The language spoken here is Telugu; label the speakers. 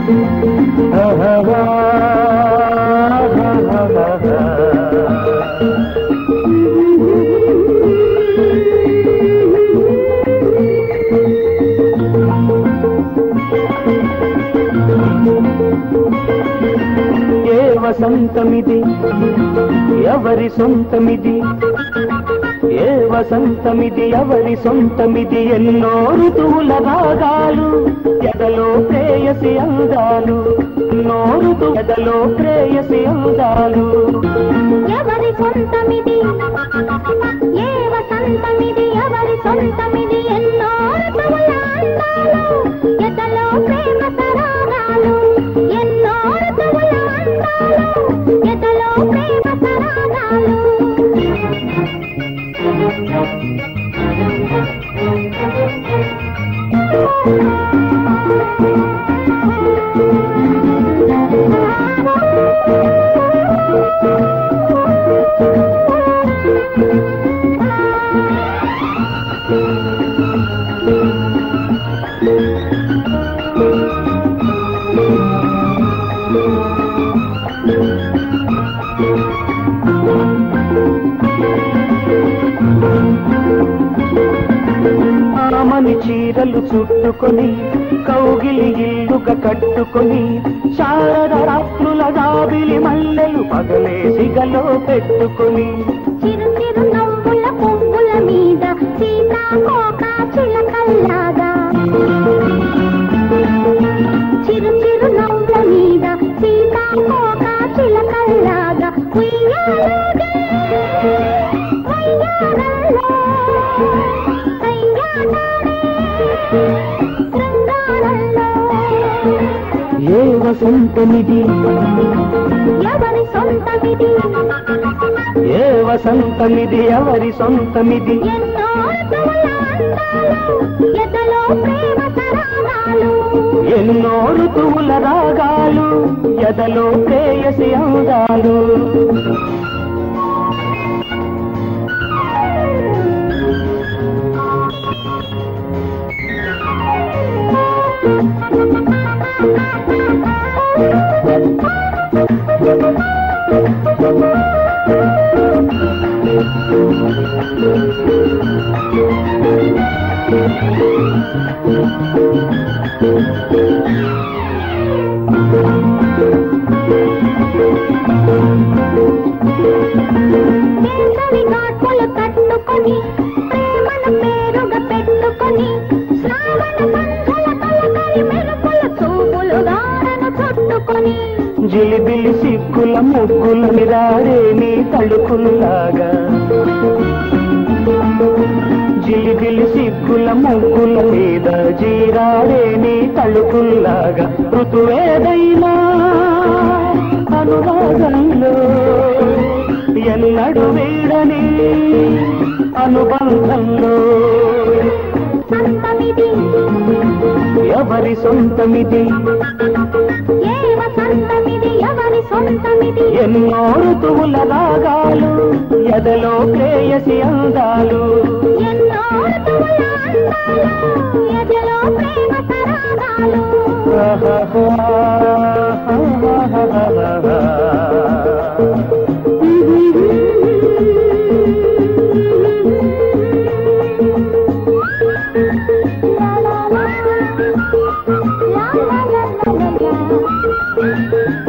Speaker 1: ఏ వసంతమిది ఎవరి సొంతమిది ఏ వసంతమిది ఎవరి సొంతమిది ఎన్నో ఋతువుల భాగాలు ఎదలో ప్రేయసి అందాలు ఎన్నో ఋతు ఎదలో ప్రేయసి అందాలు
Speaker 2: ఎవరి సొంతమిది ఏ వసంతమిది ఎవరి సొంతమిది ఎన్నో ఋతువుల అందాలు ఎదలో ప్రేమ తరాగాలు ఎన్నో ఋతువుల అందాలు ఎదలో ప్రేమ తరాగాలు
Speaker 1: ఆమని చీరలు చుట్టుకొని కౌగిలి ఇల్లుగా కట్టుకొని శారద రాత్రుల గాబిలి మల్లెలు పగలే సిగలో పెట్టుకొని
Speaker 2: చిరు చిరు నవ్వుల పువ్వుల మీద సీతాకోక చిలకల్లాగా చిరు చిరు నవ్వుల మీద సీతాకోక చిలకల్లాగా ఉయ్యాలూగే వయ్యారాల్లో కయ్యాడాడే శృంగారంలో
Speaker 1: ఏ వసంతమిది
Speaker 2: ఎవరి సొంతమిది
Speaker 1: ఏ వసంతమిది ఎవరి సొంతమిది
Speaker 2: ఎన్నో ఋతువుల అందాలు ఎదలో ప్రేమ తరాగాలు
Speaker 1: ఎన్నో ఋతువుల రాగాలు ఎదలో ప్రేయసి అందాలు
Speaker 2: వేసవి ఘాట్లు కట్టుకొని ప్రేమను పేరుగా పెట్టుకొని శ్రావణ సంధ్యల తొలకరి మెరుపుల చూపులు దారను చుట్టుకొని
Speaker 1: జిలిబిలి సిగ్గుల ముగ్గుల నిరాడే నీ తడుకుల్లాగా జిలిబిలి సిగ్గుల ముగ్గుల మీద జీరాడే నీ తలుకుల్లాగా ఋతువేదైనా అనురాగంలో ఎన్నడు వీడని అనుబంధంలో
Speaker 2: సంతమిది
Speaker 1: ఎవరి సొంతమిది
Speaker 2: ఏ వసంతమిది ఎవరి సొంతమిది
Speaker 1: ఎన్నో ఋతువుల రాగాలు ఎదలో ప్రేయసి అందాలు
Speaker 2: ఎన్నో ఋతువుల అందాలు ఎదలో ప్రేమ తరాగాలు La la la la la la la.